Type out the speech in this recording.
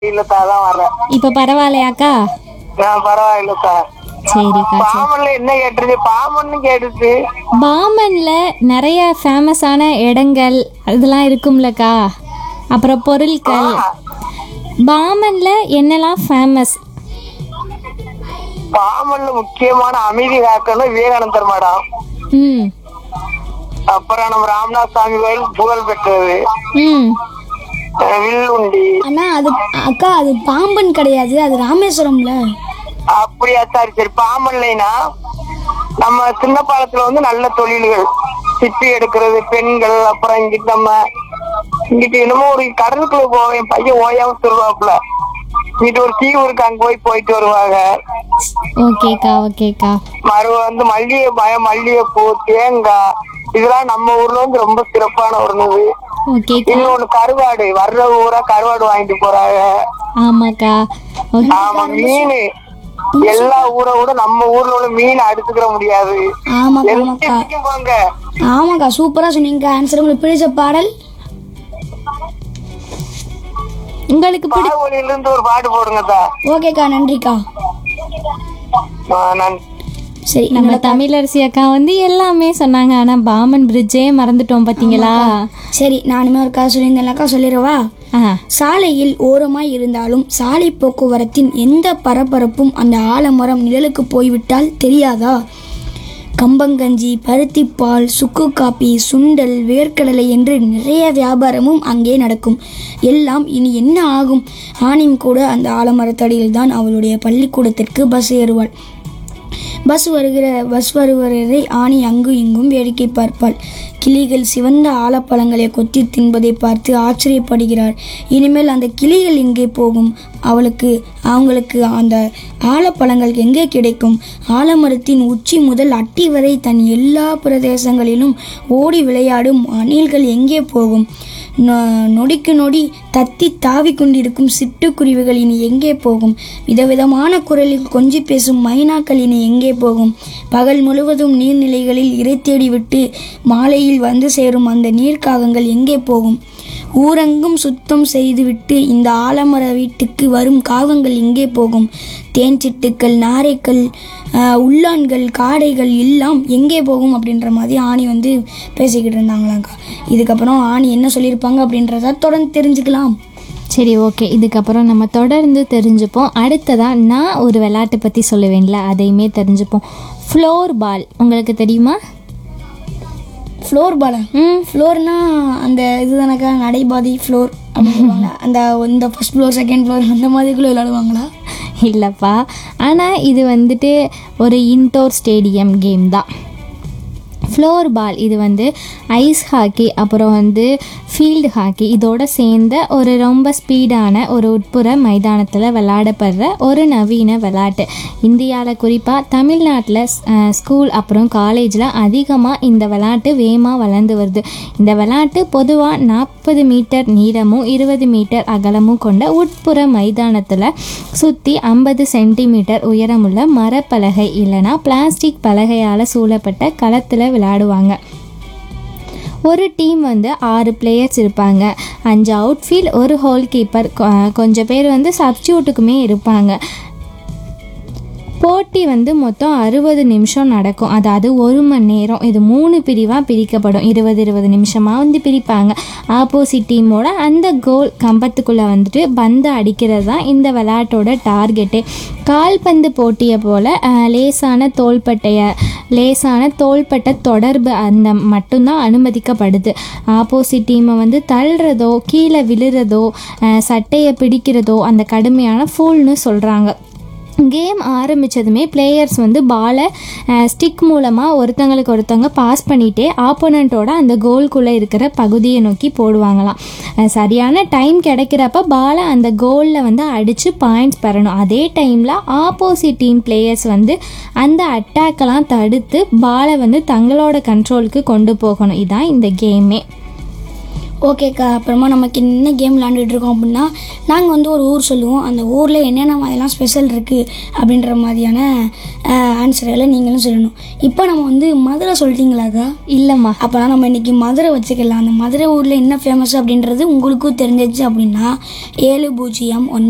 இல்லத்தா தான் வரேன் இப்போ பரவாயில்லையாக்கா நான் பரவாயில்லத்தா சரிக்கா சரி பாமன்ல என்ன கேட்டுருச்சு பாமன்னு கேட்டுச்சு பாம்பன்ல நிறைய ஃபேமஸான இடங்கள் இதெல்லாம் இருக்கும்லக்கா அப்புறம் பொருட்கள் பாமன்ல என்னெல்லாம் ஃபேமஸ் பாமன்ல முக்கியமான அமைதி காக்கணும் விவேகானந்தர் மடம் ம் அப்புறம் நம்ம ராமநாத சாமி கோயில் புகழ் பெற்றது ம் அஹ் வில்லுண்டி அண்ணா அது அக்கா அது பாம்பன் கிடையாது அது ராமேஸ்வரம்ல அப்படியா சரி சரி பாமன்லைனா நம்ம சின்ன பாலத்துல வந்து நல்ல தொழில்கள் சிப்பி எடுக்கிறது பெண்கள் அப்புறம் இங்கிட்டு நம்ம இங்கிட்டு என்னமோ ஒரு கடலுக்குள்ள போவேன் என் பையன் ஓயாம சொல்லுவாப்புல இங்கிட்டு ஒரு தீவு இருக்கு அங்க போய் போயிட்டு வருவாங்க ஓகேக்கா ஓகேக்கா மறு வந்து மல்லிகை பயம் மல்லிகைப்பூ தேங்காய் இதெல்லாம் நம்ம ஊர்ல வந்து ரொம்ப சிறப்பான ஒரு நூறு ஓகேக்கா இன்னொன்னு கருவாடு வர்ற ஊரா கருவாடு வாங்கிட்டு போறாங்க ஆமாக்கா ஓகே ஆமா மீன் எல்லா ஊரை விட நம்ம ஊர்ல உள்ள மீன் அடுத்துக்கிற முடியாது ஆமாக்கா ஆமாக்கா எல்லாத்துக்கும் போங்க ஆமாக்கா சூப்பரா சொன்னீங்க ஆன்சர் உங்களுக்கு பிடிச்ச பாடல் உங்களுக்கு பிடி பாகுபலியில இருந்து ஒரு பாட்டு போடுங்கத்தா ஓகேக்கா நன்றிக்கா ஆ, நான் சரி நம்ம தமிழரசி அக்கா வந்து எல்லாமே சொன்னாங்க ஆனா பாமன் பிரிட்ஜே மறந்துட்டோம் பாத்தீங்களா சரி நானுமே ஒரு கதை சொல்லியிருந்தேன்லக்கா சொல்லிடவா ஆ சாலையில் ஓரமாய் இருந்தாலும் சாலை போக்குவரத்தின் எந்த பரபரப்பும் அந்த ஆலமரம் நிழலுக்கு போய்விட்டால் தெரியாதா கம்பங்கஞ்சி பருத்திப்பால் சுக்கு காப்பி சுண்டல் வேர்க்கடலை என்று நிறைய வியாபாரமும் அங்கே நடக்கும் எல்லாம் இனி என்ன ஆகும் ஆணியும் கூட அந்த ஆலமரத்தடியில் தான் அவளுடைய பள்ளிக்கூடத்திற்கு பஸ் ஏறுவாள் பஸ் வருகிற பஸ் வருவதை ஆணி அங்கும் இங்கும் வேடிக்கை பார்ப்பாள் கிளிகள் சிவந்த ஆலப்பழங்களை கொத்தி தின்பதை பார்த்து ஆச்சரியப்படுகிறார் இனிமேல் அந்த கிளிகள் எங்கே போகும் அவளுக்கு அவங்களுக்கு அந்த ஆலப்பழங்கள் எங்கே கிடைக்கும் ஆலமரத்தின் உச்சி முதல் அட்டி வரை தன் எல்லா பிரதேசங்களிலும் ஓடி விளையாடும் அணில்கள் எங்கே போகும் நொ- நொடிக்கு நொடி தத்தி தாவி கொண்டிருக்கும் சிட்டுக்குருவிகள் இனி எங்கே போகும் விதவிதமான குரலில் கொஞ்சி பேசும் மைனாக்கள் இனி எங்கே போகும் பகல் முழுவதும் நீர்நிலைகளில் இரை தேடிவிட்டு மாலையில் வந்து சேரும் அந்த நீர்க்காகங்கள் எங்கே போகும் ஊரெங்கும் சுத்தம் செய்துவிட்டு இந்த ஆலமர வீட்டுக்கு வரும் காகங்கள் எங்கே போகும் தேன் சிட்டுக்கள் நாரைகள் ஆஹ், உள்ளான்கள் காடைகள் எல்லாம் எங்கே போகும் அப்படின்ற மாதிரி ஆணி வந்து பேசிக்கிட்டு இருந்தாங்களாங்க்கா இதுக்கப்புறம் ஆணி என்ன சொல்லியிருப்பாங்க அப்படின்றத தொடர்ந்து தெரிஞ்சுக்கலாம் சரி ஓகே இதுக்கப்புறம் நம்ம தொடர்ந்து தெரிஞ்சுப்போம் அடுத்ததா நான் ஒரு விளையாட்டு பற்றி சொல்லுவேன்ல அதையுமே தெரிஞ்சுப்போம் ஃப்ளோர் பால் உங்களுக்கு தெரியுமா ஃப்ளோர் பாலா ம் ஃப்ளோர்னா அந்த இதுதானக்கா நடைபாதை ஃப்ளோர் அப்படின்னு சொல்லுவாங்க அந்த இந்த ஃபர்ஸ்ட் ஃப்ளோர் செகண்ட் ஃப்ளோர் அந்த மாதிரிக்குள்ளே விளையாடுவாங்களா இல்லைப்பா ஆனால் இது வந்துட்டு ஒரு இன்டோர் ஸ்டேடியம் கேம் தான் ஃப்ளோர் பால் இது வந்து ஐஸ் ஹாக்கி அப்புறம் வந்து ஃபீல்டு ஹாக்கி இதோட சேர்ந்த ஒரு ரொம்ப ஸ்பீடான ஒரு உட்புற மைதானத்தில் விளையாடப்படுற ஒரு நவீன விளையாட்டு இந்தியாவில் குறிப்பாக தமிழ்நாட்டில் ஸ்கூல் அப்புறம் காலேஜில் அதிகமாக இந்த விளையாட்டு வேகமாக வளர்ந்து வருது இந்த விளையாட்டு பொதுவாக நாற்பது மீட்டர் நீளமும் இருபது மீட்டர் அகலமும் கொண்ட உட்புற மைதானத்தில் சுற்றி ஐம்பது சென்டிமீட்டர் உயரமுள்ள மரப்பலகை இல்லைன்னா பிளாஸ்டிக் பலகையால் சூழப்பட்ட களத்தில் விளையாடுவாங்க ஒரு டீம் வந்து ஆறு பிளேயர்ஸ் இருப்பாங்க அஞ்சு அவுட்ஃபீல்ட் ஒரு ஹோல் கீப்பர் கொஞ்சம் பேர் வந்து சப்ஸ்டியூட்டுக்குமே இருப்பாங்க போட்டி வந்து மொத்தம் அறுபது நிமிஷம் நடக்கும் அதாவது ஒரு மணி நேரம் இது மூணு பிரிவாக பிரிக்கப்படும் இருபது இருபது நிமிஷமாக வந்து பிரிப்பாங்க ஆப்போசிட் டீமோட அந்த கோல் கம்பத்துக்குள்ளே வந்துட்டு பந்து அடிக்கிறது தான் இந்த விளையாட்டோட டார்கெட்டு கால்பந்து போட்டியை போல் லேசான தோள்பட்டைய லேசான தோள்பட்ட தொடர்பு அந்த மட்டும்தான் அனுமதிக்கப்படுது ஆப்போசிட் டீமை வந்து தள்ளுறதோ கீழே விழுறதோ அஹ், சட்டையை பிடிக்கிறதோ அந்த கடுமையான ஃபூல்னு சொல்கிறாங்க கேம் ஆரம்பித்ததுமே பிளேயர்ஸ் வந்து பாலை ஸ்டிக் மூலமாக ஒருத்தங்களுக்கு ஒருத்தவங்க பாஸ் பண்ணிகிட்டே ஆப்போனண்ட்டோட அந்த கோல்குள்ளே இருக்கிற பகுதியை நோக்கி போடுவாங்களாம் அஹ் சரியான டைம் கிடைக்கிறப்ப பாலை அந்த கோலில் வந்து அடித்து பாயிண்ட்ஸ் பெறணும் அதே டைமில் ஆப்போசிட் டீம் பிளேயர்ஸ் வந்து அந்த அட்டாக்கெல்லாம் தடுத்து பாலை வந்து தங்களோட கண்ட்ரோலுக்கு கொண்டு போகணும் இதான் இந்த கேமே ஓகேக்கா அப்புறமா நமக்கு என்ன கேம் விளாண்டுட்டு இருக்கோம் அப்படின்னா நாங்கள் வந்து ஒரு ஊர் சொல்லுவோம் அந்த ஊரில் என்னென்ன மாதிரிலாம் ஸ்பெஷல் இருக்குது அப்படின்ற மாதிரியான ஆன்சர்களை நீங்களும் சொல்லணும் இப்போ நம்ம வந்து மதுரை சொல்லிட்டீங்களாக்கா இல்லைம்மா அப்போனா நம்ம இன்னைக்கு மதுரை வச்சுக்கலாம் அந்த மதுரை ஊரில் என்ன ஃபேமஸ் அப்படின்றது உங்களுக்கும் தெரிஞ்சிச்சு அப்படின்னா ஏழு பூஜ்ஜியம் ஒன்